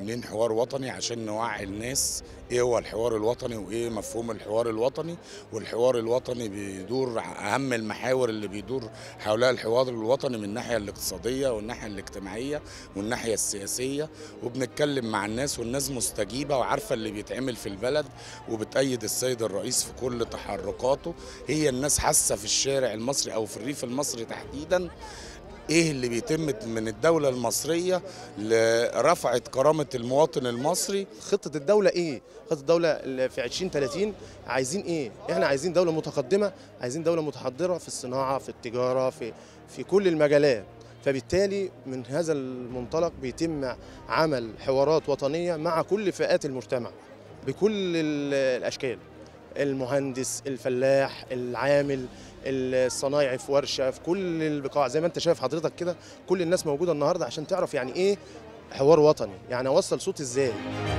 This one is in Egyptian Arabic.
عاملين حوار وطني عشان نوعي الناس ايه هو الحوار الوطني وايه مفهوم الحوار الوطني والحوار الوطني بيدور اهم المحاور اللي بيدور حولها الحوار الوطني من الناحيه الاقتصاديه والناحيه الاجتماعيه والناحيه السياسيه وبنتكلم مع الناس والناس مستجيبه وعارفه اللي بيتعمل في البلد وبتأيد السيد الرئيس في كل تحركاته هي الناس حاسه في الشارع المصري او في الريف المصري تحديدا ايه اللي بيتم من الدولة المصرية لرفعة كرامة المواطن المصري خطه الدوله ايه خطه الدوله اللي في 2030 عايزين ايه احنا عايزين دوله متقدمه عايزين دوله متحضره في الصناعه في التجاره في في كل المجالات فبالتالي من هذا المنطلق بيتم عمل حوارات وطنيه مع كل فئات المجتمع بكل ال- الاشكال المهندس الفلاح العامل الصنايعي في ورشه في كل البقاع زي ما انت شايف حضرتك كده كل الناس موجوده النهارده عشان تعرف يعني ايه حوار وطني يعني اوصل صوت ازاي